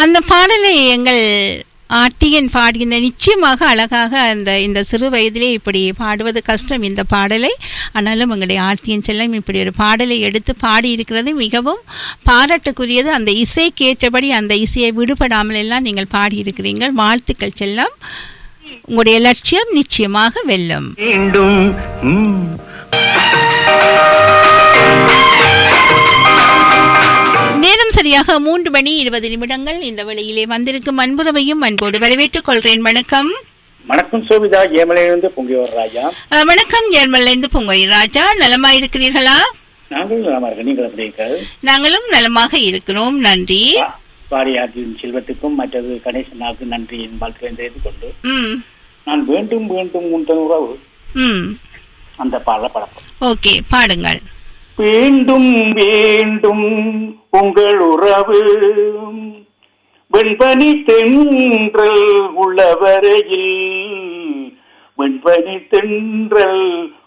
அந்த பாடலை எங்கள் ஆர்த்தியன் பாடுகின்ற நிச்சயமாக அழகாக அந்த இந்த சிறு வயதிலே இப்படி பாடுவது கஷ்டம் இந்த பாடலை ஆனாலும் எங்களுடைய ஆர்த்தியன் செல்லம் இப்படி ஒரு பாடலை எடுத்து பாடியிருக்கிறது மிகவும் பாராட்டுக்குரியது அந்த இசை கேட்டபடி அந்த இசையை விடுபடாமல் எல்லாம் நீங்கள் பாடியிருக்கிறீர்கள் வாழ்த்துக்கள் செல்லம் உங்களுடைய லட்சியம் நிச்சயமாக வெல்லும் மீண்டும் ம், நேரம் சரியாக மூன்று மணி இருபது நிமிடங்கள் இந்த வேளையிலே வந்திருக்கும் அன்புறவையும் அன்போடு வரவேற்றுக் கொள்கிறேன் வணக்கம் வணக்கம் சோபிதா ஏமலையிலிருந்து பொங்கிவர் ராஜா அஹ், வணக்கம் ஜெர்மன்லேருந்து பொங்கல் ராஜா நலமா இருக்கிறீர்களா நாங்களும் நலமா இருக்கோம் நீங்கள் எப்படி இருக்கிறது நாங்களும் நலமாக இருக்கிறோம் நன்றி பாரியாற்றின் செல்வத்துக்கும் மற்றது கணேசனாக்கு நன்றி என் வாழ்க்கையை தெரிந்து கொண்டு ம் நான் வேண்டும் வேண்டும் உந்தன் உறவு ம் அந்த பாடல படப்போம் ஓகே பாடுங்கள் வேண்டும் வேண்டும் உங்கள் உறவு வெண்பனி தென்றல் உள்ளவரையில் வெண்பனி தென்றல்